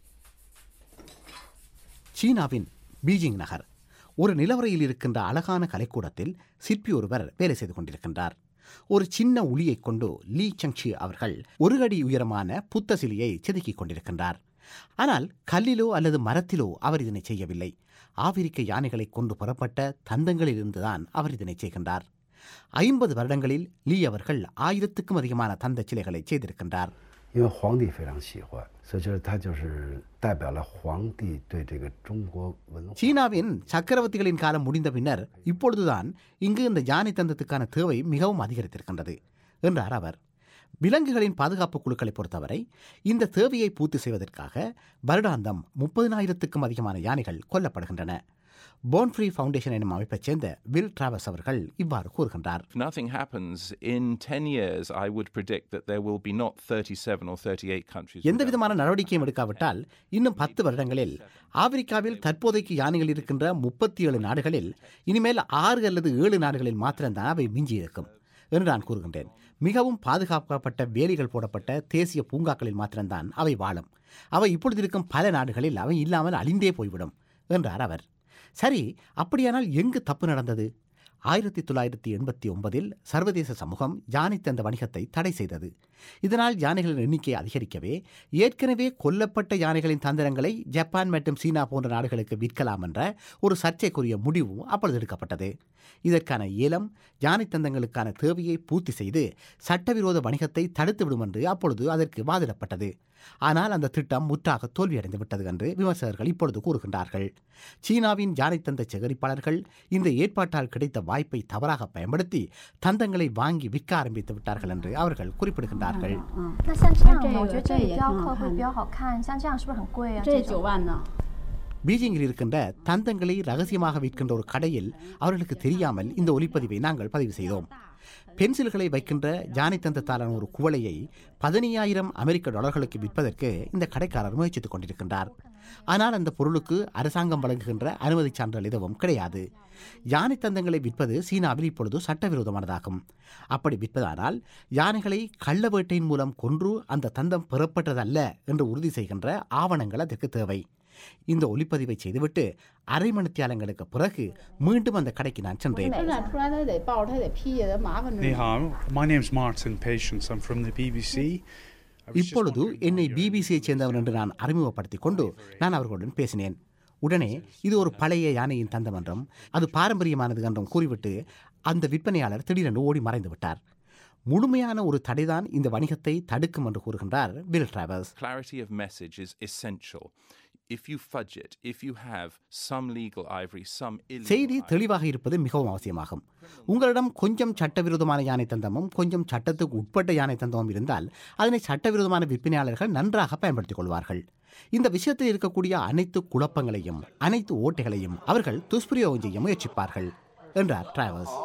சீனாவின் பீஜிங் நகர் ஒரு நிலவரையில் இருக்கின்ற அழகான கலைக்கூடத்தில் சிற்பி ஒருவர் வேலை செய்து கொண்டிருக்கின்றார் ஒரு சின்ன உளியைக் கொண்டு லீ சங்ஷி அவர்கள் ஒரு அடி உயரமான புத்த சிலையை செதுக்கிக் கொண்டிருக்கின்றார் ஆனால் கல்லிலோ அல்லது மரத்திலோ அவர் இதனை செய்யவில்லை ஆப்பிரிக்க யானைகளை கொண்டு புறப்பட்ட தந்தங்களிலிருந்துதான் அவர் இதனை செய்கின்றார் ஐம்பது வருடங்களில் லீ அவர்கள் ஆயிரத்துக்கும் அதிகமான தந்த சிலைகளை செய்திருக்கின்றார் 因为皇帝非常喜欢，所以就是他就是代表了皇帝对这个中国文化。 சீனாவின் சக்கரவர்த்திகளின் காலம் முடிந்த பின்னர் இப்பொழுதுதான் இங்கு இந்த யானை தந்தத்துக்கான தேவை மிகவும் அதிகரித்திருக்கின்றது என்றார் அவர் விலங்குகளின் பாதுகாப்பு குழுக்களை பொறுத்தவரை இந்த தேவையை பூர்த்தி செய்வதற்காக வருடாந்தம் முப்பதினாயிரத்துக்கும் அதிகமான யானைகள் கொல்லப்படுகின்றன போன் ஃப்ரீ ஃபவுண்டேஷன் எனும் அமைப்பைச் சேர்ந்த வில் டிராவஸ் அவர்கள் இவ்வாறு கூறுகின்றார் If nothing happens in 10 years, I would predict that there will be not 37 or 38 countries. எந்த விதமான நடவடிக்கையும் எடுக்காவிட்டால் இன்னும் பத்து வருடங்களில் ஆப்பிரிக்காவில் தற்போதைக்கு யானைகள் இருக்கின்ற முப்பத்தி ஏழு நாடுகளில் இனிமேல் ஆறு அல்லது ஏழு நாடுகளில் மாத்திரம்தான் அவை மிஞ்சி இருக்கும் என்று நான் கூறுகின்றேன் மிகவும் பாதுகாக்கப்பட்ட வேலிகள் போடப்பட்ட தேசிய பூங்காக்களில் மாத்திரம்தான் அவை வாழும் அவை இப்பொழுது இருக்கும் பல நாடுகளில் அவை இல்லாமல் அழிந்தே போய்விடும் என்றார் அவர் சரி அப்படியானால் எங்கு தப்பு நடந்தது ஆயிரத்தி தொள்ளாயிரத்தி எண்பத்தி ஒன்பதில் சர்வதேச சமூகம் யானை தந்த வணிகத்தை தடை செய்தது இதனால் யானைகளின் எண்ணிக்கை அதிகரிக்கவே ஏற்கனவே கொல்லப்பட்ட யானைகளின் தந்திரங்களை ஜப்பான் மற்றும் சீனா போன்ற நாடுகளுக்கு விற்கலாம் என்ற ஒரு சர்ச்சைக்குரிய முடிவும் அப்பொழுது எடுக்கப்பட்டது இதற்கான ஏலம் யானை தந்தங்களுக்கான தேவையை பூர்த்தி செய்து சட்டவிரோத வணிகத்தை தடுத்துவிடும் என்று அப்பொழுது அதற்கு வாதிடப்பட்டது ஆனால் அந்த திட்டம் முற்றாக தோல்வியடைந்து விட்டது என்று விமர்சகர்கள் இப்பொழுது கூறுகின்றார்கள் சீனாவின் யானை தந்த சேகரிப்பாளர்கள் இந்த ஏற்பாட்டால் கிடைத்த வாய்ப்பை தவறாக பயன்படுத்தி தந்தங்களை வாங்கி விற்க ஆரம்பித்து விட்டார்கள் என்று அவர்கள் குறிப்பிடுகின்றார்கள் 那像这样， 这个我觉得这这里雕也挺好看刻会比较好看。像这样是不是很贵啊？ 这种九万呢？ பீஜிங்கில் இருக்கின்ற தந்தங்களை ரகசியமாக விற்கின்ற ஒரு கடையில் அவர்களுக்கு தெரியாமல் இந்த ஒலிப்பதிவை நாங்கள் பதிவு செய்தோம் பென்சில்களை வைக்கின்ற ஜானி தந்தத்தாலான ஒரு குவளையை பதினையாயிரம் அமெரிக்க டாலர்களுக்கு விற்பதற்கு இந்த கடைக்காரர் முயற்சித்துக் கொண்டிருக்கின்றார் ஆனால் அந்த பொருளுக்கு அரசாங்கம் வழங்குகின்ற அனுமதி சான்றிதழ் எதுவும் கிடையாது யானை தந்தங்களை விற்பது சீனாவில் இப்பொழுது சட்டவிரோதமானதாகும் அப்படி விற்பதானால் யானைகளை கள்ள வேட்டையின் மூலம் கொன்று அந்த தந்தம் பெறப்பட்டதல்ல என்று உறுதி செய்கின்ற ஆவணங்கள் அதற்கு தேவை இந்த ஒளிப்பதிவை செய்துவிட்டு அரை மணித்தியாலங்களுக்கு பிறகு மீண்டும் அந்த கடைக்கு நான் சென்றேன் 生产出来他得报，他得批，得麻烦着呢。 你好, my name's Martin Patience. I'm from the BBC. இப்பொழுது என்னை பிபிசியைச் சேர்ந்தவன் என்று நான் அறிமுகப்படுத்திக் கொண்டு நான் அவர்களுடன் பேசினேன் உடனே இது ஒரு பழைய யானையின் தந்தம் என்றும் அது பாரம்பரியமானது என்றும் கூறிவிட்டு அந்த விற்பனையாளர் திடீரென்று ஓடி மறைந்து விட்டார் முழுமையான ஒரு தடைதான் இந்த வணிகத்தை தடுக்கும் என்று கூறுகின்றார் Bill travels Clarity of message is essential. If you fudge it, if you have some legal ivory, some illegal செய்தி தெளிவாக இருப்பது மிகவும் அவசியமாகும் உங்களிடம் கொஞ்சம் சட்டவிரோதமான யானை தந்தமும் கொஞ்சம் சட்டத்துக்கு உட்பட்ட யானை தந்தமும் இருந்தால் அதனை சட்டவிரோதமான விற்பனையாளர்கள் நன்றாக பயன்படுத்திக் கொள்வார்கள் இந்த விஷயத்தில் இருக்கக்கூடிய அனைத்து குழப்பங்களையும் அனைத்து ஓட்டைகளையும் அவர்கள் துஷ்பிரயோகம் செய்ய முயற்சிப்பார்கள் என்றார் டிராவல்ஸ்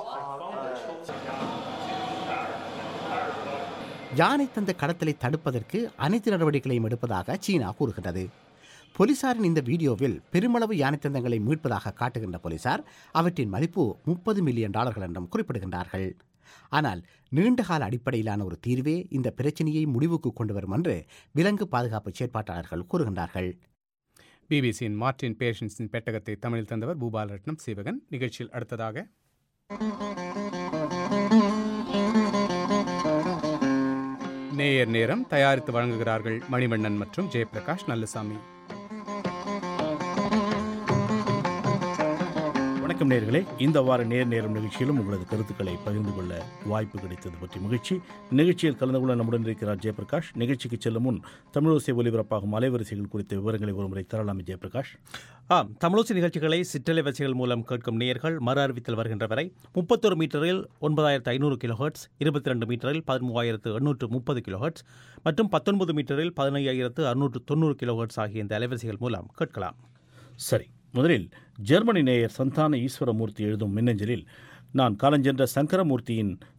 யானை தந்த கடத்தலை தடுப்பதற்கு அனைத்து நடவடிக்கைகளையும் எடுப்பதாக சீனா கூறுகின்றது போலீசாரின் இந்த வீடியோவில் பெருமளவு யானை தந்தங்களை மீட்பதாக காட்டுகின்ற போலீசார் அவற்றின் மதிப்பு முப்பது மில்லியன் டாலர்கள் என்றும் குறிப்பிடுகின்றார்கள் ஆனால் நீண்டகால அடிப்படையிலான ஒரு தீர்வே இந்த பிரச்சனையை முடிவுக்கு கொண்டு வரும் என்று விலங்கு பாதுகாப்பு செயற்பாட்டாளர்கள் கூறுகின்றார்கள் பிபிசியின் மார்டின் பேஷன்ஸின் பெட்டகத்தை தமிழில் தந்தவர் பூபாலரட்னம் சிவகன் நிகழ்ச்சியில் அடுத்ததாக நேயர் நேரம் தயாரித்து வழங்குகிறார்கள் மணிவண்ணன் மற்றும் ஜெயபிரகாஷ் நல்லசாமி வணக்கம் நேர்களே இந்த வார நேர் நேரம் நிகழ்ச்சியிலும் உங்களது கருத்துக்களை பகிர்ந்து கொள்ள வாய்ப்பு கிடைத்தது பற்றி மகிழ்ச்சி நிகழ்ச்சியில் கலந்து கொள்ள நம்முடன் இருக்கிறார் ஜெயபிரகாஷ் நிகழ்ச்சிக்கு செல்லும் முன் தமிழோசை ஒலிபரப்பாகும் அலைவரிசைகள் குறித்த விவரங்களை ஒருமுறை தரலாமே ஜெயபிரகாஷ் ஆம் தமிழோசி நிகழ்ச்சிகளை சிற்றலை வரிசைகள் மூலம் கேட்கும் நேயர்கள் மறு அறிவித்தல் வருகின்ற வரை முப்பத்தொரு மீட்டரில் ஒன்பதாயிரத்து ஐநூறு கிலோஹெர்ட்ஸ் இருபத்தி ரெண்டு மீட்டரில் பதிமூவாயிரத்து எண்ணூற்று முப்பது கிலோஹெர்ட்ஸ் மற்றும் பத்தொன்பது மீட்டரில் பதினையாயிரத்து அறுநூற்று தொண்ணூறு கிலோஹெர்ட்ஸ் ஆகிய இந்த அலைவரிசைகள் மூலம் கேட்கலாம் சரி முதலில் ஜெர்மனி நேயர் சந்தான ஈஸ்வரமூர்த்தி எழுதும் மின்னஞ்சலில் நான் காலஞ்சென்ற சங்கரமூர்த்தியின்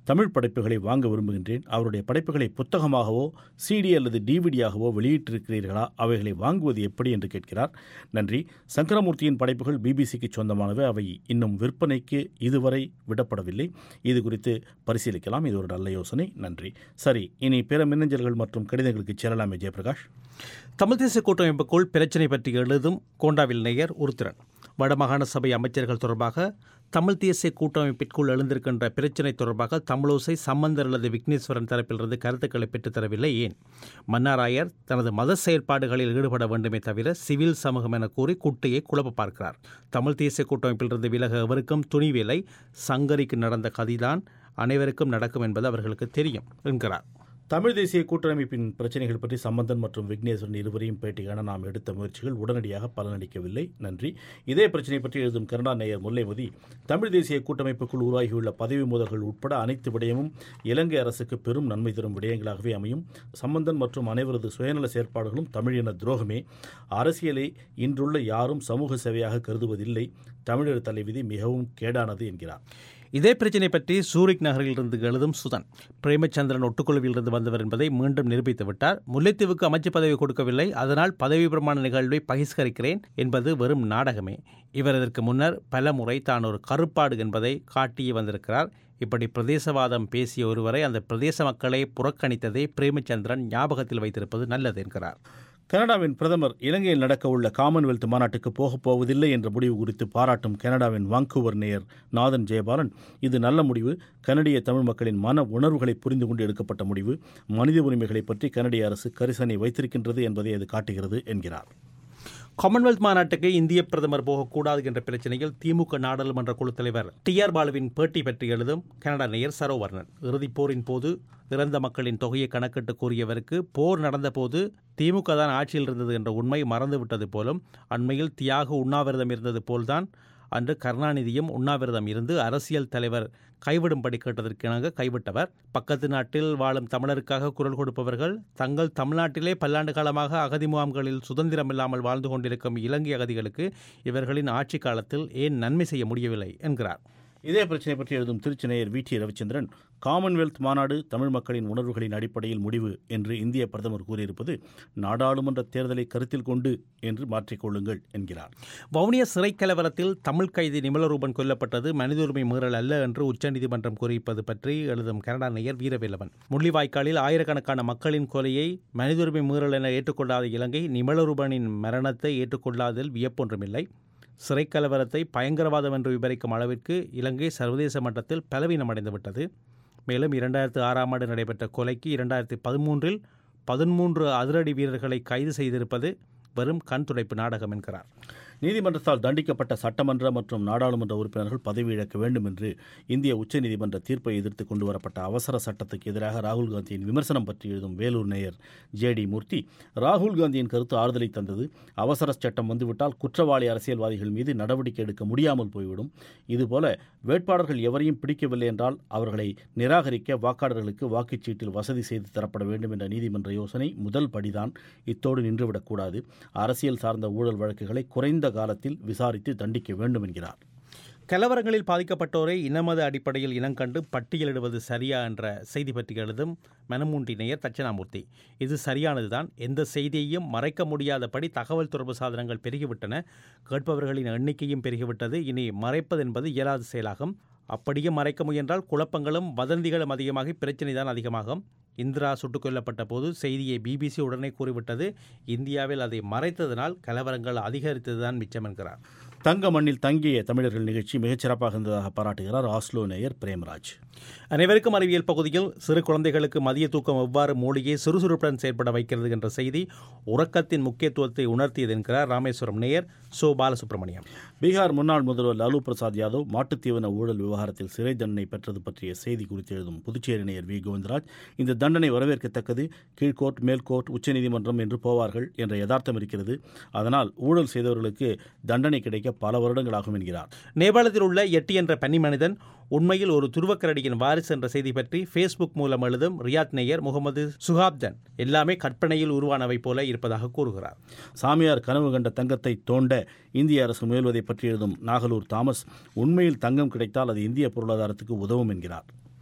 தமிழ் படைப்புகளை வாங்க விரும்புகின்றேன் அவருடைய படைப்புகளை புத்தகமாகவோ சிடி அல்லது டிவிடியாகவோ வெளியிட்டிருக்கிறீர்களா அவைகளை வாங்குவது எப்படி என்று கேட்கிறார் நன்றி சங்கரமூர்த்தியின் படைப்புகள் பிபிசிக்கு சொந்தமானவை அவை இன்னும் விற்பனைக்கு இதுவரை விடப்படவில்லை இது குறித்து பரிசீலிக்கலாம் இது ஒரு நல்ல யோசனை நன்றி சரி இனி பிற மின்னஞ்சல்கள் மற்றும் கடிதங்களுக்கு செல்லலாமே ஜெயபிரகாஷ் தமிழ் தேசிய கூட்டமைப்புக்குள் பிரச்சினை பற்றி எழுதும் கோண்டாவில் நேயர் உருத்திரன் வடமாகாண சபை அமைச்சர்கள் தொடர்பாக தமிழ் தேசிய கூட்டமைப்பிற்குள் எழுந்திருக்கின்ற பிரச்சினை தொடர்பாக தமிழோசை சம்பந்தர் அல்லது விக்னேஸ்வரன் தரப்பிலிருந்து கருத்துக்களை பெற்றுத்தரவில்லை ஏன் மன்னாராயர் தனது மத செயற்பாடுகளில் ஈடுபட வேண்டுமே தவிர சிவில் சமூகம் என கூறி குட்டையை குழப்ப பார்க்கிறார் தமிழ் தேசிய கூட்டமைப்பிலிருந்து விலக எவருக்கும் துணிவில்லை சங்கரிக்கு நடந்த கதிதான் அனைவருக்கும் நடக்கும் என்பது அவர்களுக்கு தெரியும் என்கிறார் தமிழ் தேசிய கூட்டமைப்பின் பிரச்சனைகள் பற்றி சம்பந்தன் மற்றும் விக்னேஸ்வரன் இருவரையும் பேட்டி காண நாம் எடுத்த முயற்சிகள் உடனடியாக பலனளிக்கவில்லை நன்றி இதே பிரச்சனை பற்றி எழுதும் கருணா நேயர் முல்லைமதி தமிழ் தேசிய கூட்டமைப்புக்குள் உருவாகியுள்ள பதவி மோதல்கள் உட்பட அனைத்து விடயமும் இலங்கை அரசுக்கு பெரும் நன்மை தரும் விடயங்களாகவே அமையும் சம்பந்தன் மற்றும் அனைவரது சுயநல செயற்பாடுகளும் தமிழின துரோகமே அரசியலை இன்றுள்ள யாரும் சமூக சேவையாக கருதுவதில்லை தமிழர் தலைவிதி மிகவும் கேடானது என்கிறார் இதே பிரச்சினை பற்றி சூரிக் நகரிலிருந்து எழுதும் சுதன் பிரேமச்சந்திரன் ஒட்டுக்குழுவிலிருந்து வந்தவர் என்பதை மீண்டும் நிரூபித்து விட்டார் முல்லைத்தீவுக்கு அமைச்சு பதவி கொடுக்கவில்லை அதனால் பதவி பிரமாண நிகழ்வை பகிஷ்கரிக்கிறேன் என்பது வெறும் நாடகமே இவர் இதற்கு முன்னர் பல முறை தான் ஒரு கருப்பாடு என்பதை காட்டியே வந்திருக்கிறார் இப்படி பிரதேசவாதம் பேசிய ஒருவரை அந்த பிரதேச மக்களை புறக்கணித்ததை பிரேமச்சந்திரன் ஞாபகத்தில் வைத்திருப்பது நல்லது என்கிறார் கனடாவின் பிரதமர் இலங்கையில் நடக்கவுள்ள காமன்வெல்த் மாநாட்டுக்கு போகப் போவதில்லை என்ற முடிவு குறித்து பாராட்டும் கனடாவின் வாங்கூவர் நேயர் நாதன் ஜெயபாலன் இது நல்ல முடிவு கனடிய தமிழ் மக்களின் மன உணர்வுகளை புரிந்து கொண்டு எடுக்கப்பட்ட முடிவு மனித உரிமைகளை பற்றி கனடிய அரசு கரிசனை வைத்திருக்கின்றது என்பதை அது காட்டுகிறது என்கிறார் காமன்வெல்த் மாநாட்டுக்கு இந்திய பிரதமர் போகக்கூடாது என்ற பிரச்சனையில் திமுக நாடாளுமன்ற குழு தலைவர் டி ஆர் பாலுவின் பேட்டி பற்றி எழுதும் கனடா நேயர் சரோவர்ணன் இறுதிப் போரின் போது இறந்த மக்களின் தொகையை கணக்கிட்டு கூறியவருக்கு போர் நடந்தபோது திமுக தான் ஆட்சியில் இருந்தது என்ற உண்மை மறந்துவிட்டது போலும் அண்மையில் தியாக உண்ணாவிரதம் இருந்தது போல்தான் அன்று கருணாநிதியும் உண்ணாவிரதம் இருந்து அரசியல் தலைவர் கைவிடும்படி கேட்டதற்கிணங்க கைவிட்டவர் பக்கத்து நாட்டில் வாழும் தமிழருக்காக குரல் கொடுப்பவர்கள் தங்கள் தமிழ்நாட்டிலே பல்லாண்டு காலமாக அகதி முகாம்களில் சுதந்திரம் இல்லாமல் வாழ்ந்து கொண்டிருக்கும் இலங்கை அகதிகளுக்கு இவர்களின் ஆட்சி காலத்தில் ஏன் நன்மை செய்ய முடியவில்லை என்கிறார் இதே பிரச்சனை பற்றி எழுதும் திருச்சிநேயர் வி டி ரவிச்சந்திரன் காமன்வெல்த் மாநாடு தமிழ் மக்களின் உணர்வுகளின் அடிப்படையில் முடிவு என்று இந்திய பிரதமர் கூறியிருப்பது நாடாளுமன்ற தேர்தலை கருத்தில் கொண்டு என்று மாற்றிக்கொள்ளுங்கள் என்கிறார் வவுனியா சிறை கலவரத்தில் தமிழ் கைதி நிமலரூபன் கொல்லப்பட்டது மனித உரிமை மீறல் அல்ல என்று உச்சநீதிமன்றம் கூறியிருப்பது பற்றி எழுதும் கனடா நேயர் வீரவேலவன் முள்ளிவாய்க்காலில் ஆயிரக்கணக்கான மக்களின் கொலையை மனித உரிமை மீறல் என ஏற்றுக்கொள்ளாத இலங்கை நிமலரூபனின் மரணத்தை ஏற்றுக்கொள்ளாததில் வியப்பொன்றுமில்லை சிறை கலவரத்தை பயங்கரவாதம் என்று விவரிக்கும் அளவிற்கு இலங்கை சர்வதேச மட்டத்தில் பலவீனமடைந்துவிட்டது மேலும் இரண்டாயிரத்து ஆறாம் ஆண்டு நடைபெற்ற கொலைக்கு இரண்டாயிரத்தி பதிமூன்றில் பதிமூன்று அதிரடி வீரர்களை கைது செய்திருப்பது வெறும் கண் துடைப்பு நாடகம் என்கிறார் நீதிமன்றத்தால் தண்டிக்கப்பட்ட சட்டமன்ற மற்றும் நாடாளுமன்ற உறுப்பினர்கள் பதவி இழக்க வேண்டும் என்று இந்திய உச்சநீதிமன்ற தீர்ப்பை எதிர்த்து கொண்டுவரப்பட்ட அவசர சட்டத்துக்கு எதிராக ராகுல் காந்தியின் விமர்சனம் பற்றி எழுதும் வேலூர் நேயர் ஜே டி மூர்த்தி ராகுல் காந்தியின் கருத்து ஆறுதலை தந்தது அவசர சட்டம் வந்துவிட்டால் குற்றவாளி அரசியல்வாதிகள் மீது நடவடிக்கை எடுக்க முடியாமல் போய்விடும் இதுபோல வேட்பாளர்கள் எவரையும் பிடிக்கவில்லை என்றால் அவர்களை நிராகரிக்க வாக்காளர்களுக்கு வாக்குச்சீட்டில் வசதி செய்து தரப்பட வேண்டும் என்ற நீதிமன்ற யோசனை முதல் படிதான் இத்தோடு நின்றுவிடக்கூடாது அரசியல் சார்ந்த ஊழல் வழக்குகளை குறைந்த காலத்தில் விசாரித்து தண்டிக்க வேண்டும் என்கிறார் கலவரங்களில் பாதிக்கப்பட்டோரை இனமத அடிப்படையில் இனங்கண்டு பட்டியலிடுவது சரியா என்ற செய்தி பற்றி எழுதும் மனமூண்டி நேயர் தட்சணாமூர்த்தி இது சரியானதுதான் எந்த செய்தியையும் மறைக்க முடியாதபடி தகவல் தொடர்பு சாதனங்கள் பெருகிவிட்டன கேட்பவர்களின் எண்ணிக்கையும் பெருகிவிட்டது இனி மறைப்பது என்பது இயலாத செயலாகும் அப்படியே மறைக்க முயன்றால் குழப்பங்களும் வதந்திகளும் அதிகமாகி பிரச்சனை தான் அதிகமாகும் இந்திரா சுட்டுக் கொல்லப்பட்ட போது செய்தியை பிபிசி உடனே கூறிவிட்டது இந்தியாவில் அதை மறைத்ததனால் கலவரங்கள் அதிகரித்ததுதான் மிச்சம் என்கிறார் தங்க மண்ணில் தங்கிய தமிழர்கள் நிகழ்ச்சி மிகச்சிறப்பாக இருந்ததாக பாராட்டுகிறார் ஆஸ்லோ நேயர் பிரேம்ராஜ் அனைவருக்கும் அறிவியல் பகுதியில் சிறு குழந்தைகளுக்கு மதிய தூக்கம் எவ்வாறு மூலிகை சுறுசுறுப்புடன் செயல்பட வைக்கிறது என்ற செய்தி உறக்கத்தின் முக்கியத்துவத்தை உணர்த்தியது என்கிறார் ராமேஸ்வரம் நேயர் சோ பாலசுப்ரமணியம் பீகார் முன்னாள் முதல்வர் லாலு பிரசாத் யாதவ் மாட்டுத்தீவன ஊழல் விவகாரத்தில் சிறை தண்டனை பெற்றது பற்றிய செய்தி குறித்து எழுதும் புதுச்சேரி நேயர் வி கோவிந்தராஜ் இந்த தண்டனை வரவேற்கத்தக்கது கீழ்கோர்ட் மேல்கோர்ட் உச்சநீதிமன்றம் என்று போவார்கள் என்ற யதார்த்தம் இருக்கிறது அதனால் ஊழல் செய்தவர்களுக்கு தண்டனை கிடைக்க பல வருடங்களாகும் என்கிறார் நேபாளத்தில் உள்ள எட்டி என்ற பனி மனிதன் உண்மையில் ஒரு துருவக்கரடியின் வாரிசு என்ற செய்தி பற்றி ஃபேஸ்புக் மூலம் எழுதும் ரியாத் நேயர் முகமது சுஹாப்தன் எல்லாமே கற்பனையில் உருவானவை போல இருப்பதாக கூறுகிறார் சாமியார் கனவு கண்ட தங்கத்தை தோண்ட இந்திய அரசு முயல்வதை பற்றி எழுதும் நாகலூர் தாமஸ் உண்மையில் தங்கம் கிடைத்தால் அது இந்திய பொருளாதாரத்துக்கு உதவும் என்கிறார்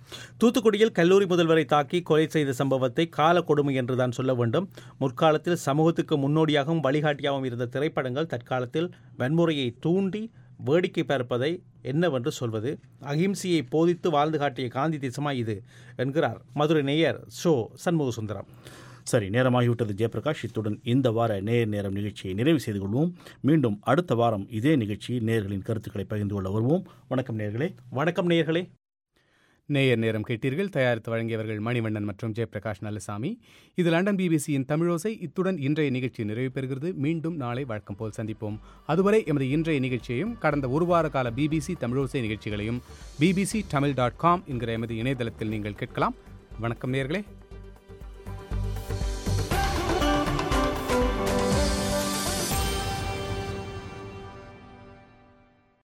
தூத்துக்குடியில் கல்லூரி முதல்வரை தாக்கி கொலை செய்த சம்பவத்தை கால கொடுமை என்றுதான் சொல்ல வேண்டும் முற்காலத்தில் சமூகத்துக்கு முன்னோடியாகவும் வழிகாட்டியாகவும் இருந்த திரைப்படங்கள் தற்காலத்தில் வன்முறையை தூண்டி வேடிக்கை பார்ப்பதை என்னவென்று சொல்வது அகிம்சையை போதித்து வாழ்ந்து காட்டிய காந்தி தேசமா இது என்கிறார் மதுரை நேயர் ஷோ சண்முக சுந்தரம் சரி நேரமாகிவிட்டது ஜெயபிரகாஷ் இத்துடன் இந்த வார நேர் நேரம் நிகழ்ச்சியை நிறைவு செய்து கொள்வோம் மீண்டும் அடுத்த வாரம் இதே நிகழ்ச்சியில் நேர்களின் கருத்துக்களை பகிர்ந்து கொள்ள வருவோம் வணக்கம் நேர்களே வணக்கம் நேர்களே நேயர் நேரம் கேட்டீர்கள் தயாரித்து வழங்கியவர்கள் மணிவண்ணன் மற்றும் ஜெயபிரகாஷ் நல்லசாமி இது லண்டன் பிபிசியின் தமிழோசை இத்துடன் இன்றைய நிகழ்ச்சி நிறைவு பெறுகிறது மீண்டும் நாளை வழக்கம் போல் சந்திப்போம் அதுவரை எமது இன்றைய நிகழ்ச்சியையும் கடந்த ஒரு வார கால பிபிசி தமிழோசை நிகழ்ச்சிகளையும் பிபிசி தமிழ் டாட் காம் என்கிற எமது இணையதளத்தில் நீங்கள் கேட்கலாம் வணக்கம் நேர்களே